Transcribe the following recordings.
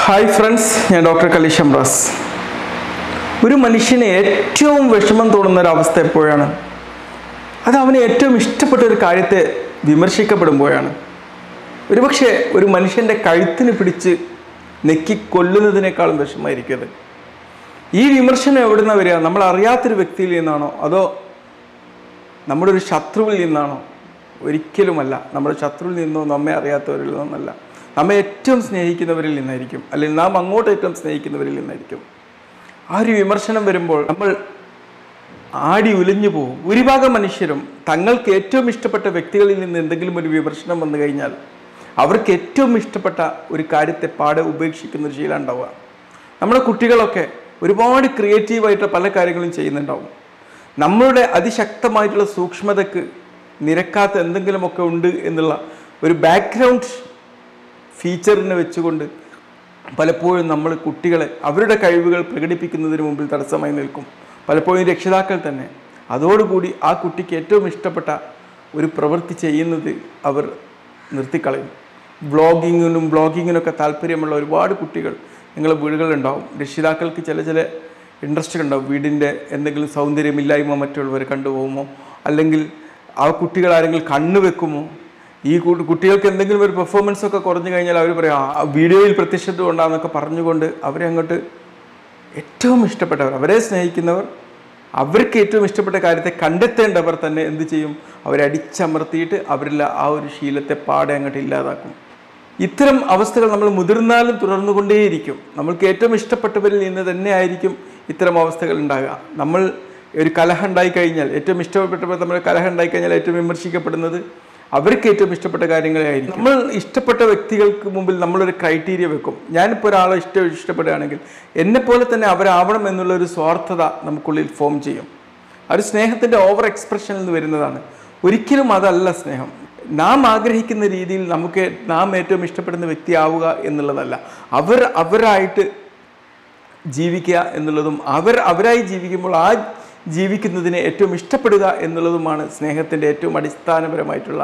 hi friends ഞാൻ doctor Kaleesh Amras ഒരു മനുഷ്യന് ഏറ്റവും വിഷമം തോന്നുന്ന ഒരു അവസ്ഥ എപ്പോഴാണ് അത് അവന് ഏറ്റവും ഇഷ്ടപ്പെട്ട ഒരു കാര്യത്തെ വിമർശിക്കപ്പെടുമ്പോഴാണ് ഒരുപക്ഷെ ഒരു മനുഷ്യൻ്റെ കഴുത്തിന് പിടിച്ച് നെക്കി കൊല്ലുന്നതിനേക്കാളും വിഷമമായിരിക്കും അത് ഈ വിമർശനം എവിടെ നിന്നാണ് വരിക നമ്മൾ അറിയാത്തൊരു വ്യക്തിയിൽ നിന്നാണോ അതോ നമ്മുടെ ഒരു ശത്രുവിൽ നിന്നാണോ ഒരിക്കലുമല്ല നമ്മുടെ ശത്രുവിൽ നിന്നോ നമ്മെ അറിയാത്തവരിൽ നിന്നല്ല നമ്മെ ഏറ്റവും സ്നേഹിക്കുന്നവരിൽ നിന്നായിരിക്കും അല്ലെങ്കിൽ നാം അങ്ങോട്ട് ഏറ്റവും സ്നേഹിക്കുന്നവരിൽ നിന്നായിരിക്കും ആ ഒരു വിമർശനം വരുമ്പോൾ നമ്മൾ ആടി ഉലഞ്ഞു പോകും ഭൂരിഭാഗം മനുഷ്യരും തങ്ങൾക്ക് ഏറ്റവും ഇഷ്ടപ്പെട്ട വ്യക്തികളിൽ നിന്ന് എന്തെങ്കിലും ഒരു വിമർശനം വന്നു കഴിഞ്ഞാൽ അവർക്ക് ഏറ്റവും ഇഷ്ടപ്പെട്ട ഒരു കാര്യത്തെ പാടെ ഉപേക്ഷിക്കുന്ന ഒരു ശീലം ഉണ്ടാവുക നമ്മുടെ കുട്ടികളൊക്കെ ഒരുപാട് ക്രിയേറ്റീവായിട്ട് പല കാര്യങ്ങളും ചെയ്യുന്നുണ്ടാവും നമ്മളുടെ അതിശക്തമായിട്ടുള്ള സൂക്ഷ്മതയ്ക്ക് നിരക്കാത്ത എന്തെങ്കിലുമൊക്കെ ഉണ്ട് എന്നുള്ള ഒരു ബാക്ക്ഗ്രൗണ്ട് ഫീച്ചറിനെ വെച്ചുകൊണ്ട് പലപ്പോഴും നമ്മൾ കുട്ടികളെ അവരുടെ കഴിവുകൾ പ്രകടിപ്പിക്കുന്നതിന് മുമ്പിൽ തടസ്സമായി നിൽക്കും പലപ്പോഴും രക്ഷിതാക്കൾ തന്നെ അതോടുകൂടി ആ കുട്ടിക്ക് ഏറ്റവും ഇഷ്ടപ്പെട്ട ഒരു പ്രവൃത്തി ചെയ്യുന്നത് അവർ നിർത്തിക്കളയും വ്ളോഗിങ്ങിനും ബ്ലോഗിങ്ങിനൊക്കെ താല്പര്യമുള്ള ഒരുപാട് കുട്ടികൾ നിങ്ങളുടെ വീടുകളിലുണ്ടാവും രക്ഷിതാക്കൾക്ക് ചില ചില ഇൻട്രസ്റ്റ് ഉണ്ടാവും വീടിൻ്റെ എന്തെങ്കിലും സൗന്ദര്യമില്ലായ്മ മറ്റുള്ളവർ കണ്ടുപോകുമോ അല്ലെങ്കിൽ ആ കുട്ടികൾ ആരെങ്കിലും കണ്ണു വെക്കുമോ ഈ കു- കുട്ടികൾക്ക് എന്തെങ്കിലും ഒരു പെർഫോമൻസ് ഒക്കെ കുറഞ്ഞു കഴിഞ്ഞാൽ അവർ പറയും ആ വീഡിയോയിൽ പ്രത്യക്ഷത കൊണ്ടാന്നൊക്കെ പറഞ്ഞുകൊണ്ട് അവരെ അങ്ങോട്ട് ഏറ്റവും ഇഷ്ടപ്പെട്ടവർ അവരെ സ്നേഹിക്കുന്നവർ അവർക്ക് ഏറ്റവും ഇഷ്ടപ്പെട്ട കാര്യത്തെ കണ്ടെത്തേണ്ടവർ തന്നെ എന്ത് ചെയ്യും അവരെ അടിച്ചമർത്തിയിട്ട് അവരിൽ ആ ഒരു ശീലത്തെ പാടെ അങ്ങോട്ട് ഇല്ലാതാക്കും ഇത്തരം അവസ്ഥകൾ നമ്മൾ മുതിർന്നാലും തുടർന്നുകൊണ്ടേയിരിക്കും നമ്മൾക്ക് ഏറ്റവും ഇഷ്ടപ്പെട്ടവരിൽ നിന്ന് തന്നെ ആയിരിക്കും ഇത്തരം അവസ്ഥകൾ ഉണ്ടാകുക നമ്മൾ ഒരു കലഹം ഉണ്ടായി കഴിഞ്ഞാൽ ഏറ്റവും ഇഷ്ടപ്പെട്ടപ്പോൾ നമ്മൾ കലഹം ഉണ്ടായി കഴിഞ്ഞാൽ ഏറ്റവും വിമർശിക്കപ്പെടുന്നത് അവർക്ക് ഏറ്റവും ഇഷ്ടപ്പെട്ട കാര്യങ്ങളെ ആയിരിക്കും നമ്മൾ ഇഷ്ടപ്പെട്ട വ്യക്തികൾക്ക് മുമ്പിൽ നമ്മളൊരു ക്രൈറ്റീരിയ വെക്കും ഞാനിപ്പോൾ ഒരാളെ ഇഷ്ട ഇഷ്ടപ്പെടുകയാണെങ്കിൽ എന്നെപ്പോലെ തന്നെ അവരാവണം എന്നുള്ള ഒരു സ്വാർത്ഥത നമുക്കുള്ളിൽ ഫോം ചെയ്യും അത് സ്നേഹത്തിൻ്റെ ഓവർ എക്സ്പ്രഷനിൽ നിന്ന് വരുന്നതാണ് ഒരിക്കലും അതല്ല സ്നേഹം നാം ആഗ്രഹിക്കുന്ന രീതിയിൽ നമുക്ക് നാം ഏറ്റവും ഇഷ്ടപ്പെടുന്ന വ്യക്തിയാവുക എന്നുള്ളതല്ല അവർ അവരായിട്ട് ജീവിക്കുക എന്നുള്ളതും അവർ അവരായി ജീവിക്കുമ്പോൾ ആ ജീവിക്കുന്നതിനെ ഏറ്റവും ഇഷ്ടപ്പെടുക എന്നുള്ളതുമാണ് സ്നേഹത്തിൻ്റെ ഏറ്റവും അടിസ്ഥാനപരമായിട്ടുള്ള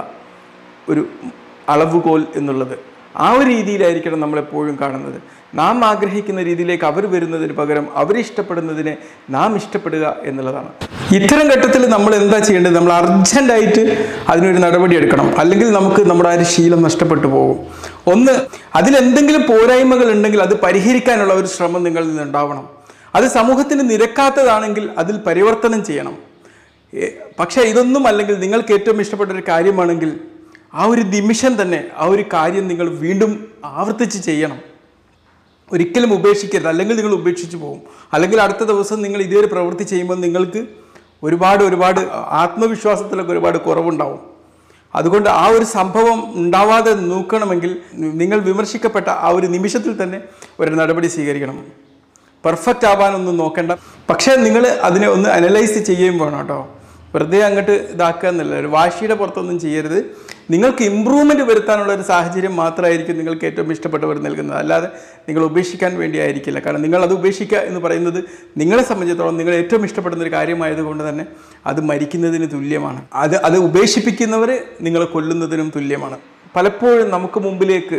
ഒരു അളവുകോൽ എന്നുള്ളത് ആ ഒരു രീതിയിലായിരിക്കണം നമ്മളെപ്പോഴും കാണുന്നത് നാം ആഗ്രഹിക്കുന്ന രീതിയിലേക്ക് അവർ വരുന്നതിന് പകരം അവരിഷ്ടപ്പെടുന്നതിനെ നാം ഇഷ്ടപ്പെടുക എന്നുള്ളതാണ് ഇത്തരം ഘട്ടത്തിൽ നമ്മൾ എന്താ ചെയ്യേണ്ടത് നമ്മൾ അർജൻറ്റായിട്ട് അതിനൊരു നടപടി എടുക്കണം അല്ലെങ്കിൽ നമുക്ക് നമ്മുടെ ആ ഒരു ശീലം നഷ്ടപ്പെട്ടു പോകും ഒന്ന് അതിലെന്തെങ്കിലും പോരായ്മകൾ ഉണ്ടെങ്കിൽ അത് പരിഹരിക്കാനുള്ള ഒരു ശ്രമം നിങ്ങളിൽ നിന്നുണ്ടാവണം അത് സമൂഹത്തിന് നിരക്കാത്തതാണെങ്കിൽ അതിൽ പരിവർത്തനം ചെയ്യണം ഏ, പക്ഷേ ഇതൊന്നും അല്ലെങ്കിൽ നിങ്ങൾക്ക് ഏറ്റവും ഇഷ്ടപ്പെട്ട ഒരു കാര്യമാണെങ്കിൽ ആ ഒരു നിമിഷം തന്നെ ആ ഒരു കാര്യം നിങ്ങൾ വീണ്ടും ആവർത്തിച്ച് ചെയ്യണം ഒരിക്കലും ഉപേക്ഷിക്കരുത് അല്ലെങ്കിൽ നിങ്ങൾ ഉപേക്ഷിച്ച് പോകും അല്ലെങ്കിൽ അടുത്ത ദിവസം നിങ്ങൾ ഇതേ ഒരു പ്രവൃത്തി ചെയ്യുമ്പോൾ നിങ്ങൾക്ക് ഒരുപാട് ഒരുപാട് ആത്മവിശ്വാസത്തിലൊക്കെ ഒരുപാട് കുറവുണ്ടാവും അതുകൊണ്ട് ആ ഒരു സംഭവം ഉണ്ടാവാതെ നോക്കണമെങ്കിൽ നിങ്ങൾ വിമർശിക്കപ്പെട്ട ആ ഒരു നിമിഷത്തിൽ തന്നെ ഒരു നടപടി സ്വീകരിക്കണം പെർഫെക്റ്റ് ആവാനൊന്നും നോക്കണ്ട പക്ഷേ നിങ്ങൾ അതിനെ ഒന്ന് അനലൈസ് ചെയ്യുകയും വേണം കേട്ടോ വെറുതെ അങ്ങോട്ട് ഇതാക്കുക എന്നല്ല ഒരു വാശിയുടെ പുറത്തൊന്നും ചെയ്യരുത് നിങ്ങൾക്ക് ഇമ്പ്രൂവ്മെൻറ്റ് വരുത്താനുള്ള ഒരു സാഹചര്യം മാത്രമായിരിക്കും നിങ്ങൾക്ക് ഏറ്റവും ഇഷ്ടപ്പെട്ടവർ നൽകുന്നത് അല്ലാതെ നിങ്ങൾ ഉപേക്ഷിക്കാൻ വേണ്ടി ആയിരിക്കില്ല കാരണം നിങ്ങൾ അത് ഉപേക്ഷിക്കുക എന്ന് പറയുന്നത് നിങ്ങളെ സംബന്ധിച്ചിടത്തോളം നിങ്ങൾ ഏറ്റവും ഇഷ്ടപ്പെടുന്ന ഒരു കാര്യമായതുകൊണ്ട് തന്നെ അത് മരിക്കുന്നതിന് തുല്യമാണ് അത് അത് ഉപേക്ഷിപ്പിക്കുന്നവർ നിങ്ങളെ കൊല്ലുന്നതിനും തുല്യമാണ് പലപ്പോഴും നമുക്ക് മുമ്പിലേക്ക്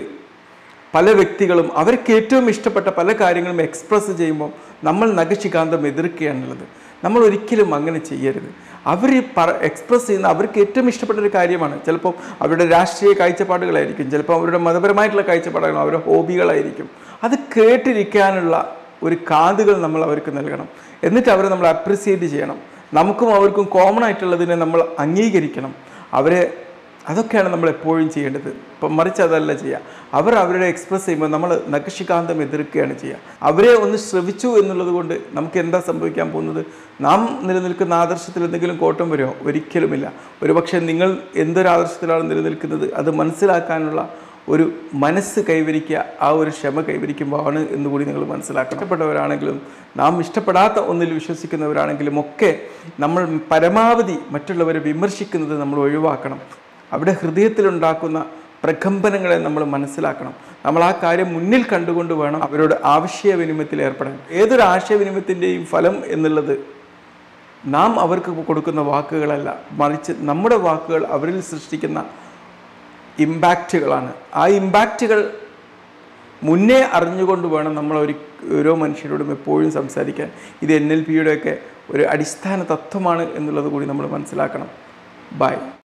പല വ്യക്തികളും അവർക്ക് ഏറ്റവും ഇഷ്ടപ്പെട്ട പല കാര്യങ്ങളും എക്സ്പ്രസ് ചെയ്യുമ്പോൾ നമ്മൾ നഖശികാന്തം എതിർക്കുകയാണുള്ളത് നമ്മൾ ഒരിക്കലും അങ്ങനെ ചെയ്യരുത് അവർ പറ എക്സ്പ്രസ് ചെയ്യുന്ന അവർക്ക് ഏറ്റവും ഇഷ്ടപ്പെട്ട ഒരു കാര്യമാണ് ചിലപ്പോൾ അവരുടെ രാഷ്ട്രീയ കാഴ്ചപ്പാടുകളായിരിക്കും ചിലപ്പോൾ അവരുടെ മതപരമായിട്ടുള്ള കാഴ്ചപ്പാടുകൾ അവരുടെ ഹോബികളായിരിക്കും അത് കേട്ടിരിക്കാനുള്ള ഒരു കാതുകൾ നമ്മൾ അവർക്ക് നൽകണം എന്നിട്ട് അവരെ നമ്മൾ അപ്രിസിയേറ്റ് ചെയ്യണം നമുക്കും അവർക്കും കോമൺ ആയിട്ടുള്ളതിനെ നമ്മൾ അംഗീകരിക്കണം അവരെ അതൊക്കെയാണ് നമ്മൾ എപ്പോഴും ചെയ്യേണ്ടത് ഇപ്പം മറിച്ച് അതല്ല ചെയ്യുക അവർ അവരുടെ എക്സ്പ്രസ് ചെയ്യുമ്പോൾ നമ്മൾ നഖശികാന്തം എതിർക്കുകയാണ് ചെയ്യുക അവരെ ഒന്ന് ശ്രവിച്ചു എന്നുള്ളത് കൊണ്ട് നമുക്ക് എന്താ സംഭവിക്കാൻ പോകുന്നത് നാം നിലനിൽക്കുന്ന ആദർശത്തിൽ എന്തെങ്കിലും കോട്ടം വരുമോ ഒരിക്കലുമില്ല ഒരുപക്ഷെ നിങ്ങൾ എന്തൊരു ആദർശത്തിലാണ് നിലനിൽക്കുന്നത് അത് മനസ്സിലാക്കാനുള്ള ഒരു മനസ്സ് കൈവരിക്കുക ആ ഒരു ക്ഷമ കൈവരിക്കുമ്പോൾ ആണ് എന്നുകൂടി നിങ്ങൾ മനസ്സിലാക്കണം ഇഷ്ടപ്പെട്ടവരാണെങ്കിലും നാം ഇഷ്ടപ്പെടാത്ത ഒന്നിൽ വിശ്വസിക്കുന്നവരാണെങ്കിലും ഒക്കെ നമ്മൾ പരമാവധി മറ്റുള്ളവരെ വിമർശിക്കുന്നത് നമ്മൾ ഒഴിവാക്കണം അവിടെ ഹൃദയത്തിലുണ്ടാക്കുന്ന പ്രകമ്പനങ്ങളെ നമ്മൾ മനസ്സിലാക്കണം നമ്മൾ ആ കാര്യം മുന്നിൽ കണ്ടുകൊണ്ട് വേണം അവരോട് ആശയവിനിമയത്തിൽ ഏർപ്പെടാൻ ഏതൊരു ആശയവിനിമയത്തിൻ്റെയും ഫലം എന്നുള്ളത് നാം അവർക്ക് കൊടുക്കുന്ന വാക്കുകളല്ല മറിച്ച് നമ്മുടെ വാക്കുകൾ അവരിൽ സൃഷ്ടിക്കുന്ന ഇമ്പാക്റ്റുകളാണ് ആ ഇമ്പാക്റ്റുകൾ മുന്നേ അറിഞ്ഞുകൊണ്ട് വേണം നമ്മൾ ഒരു ഓരോ മനുഷ്യരോടും എപ്പോഴും സംസാരിക്കാൻ ഇത് എൻ എൽ പിയുടെയൊക്കെ ഒരു അടിസ്ഥാന തത്വമാണ് എന്നുള്ളത് കൂടി നമ്മൾ മനസ്സിലാക്കണം ബൈ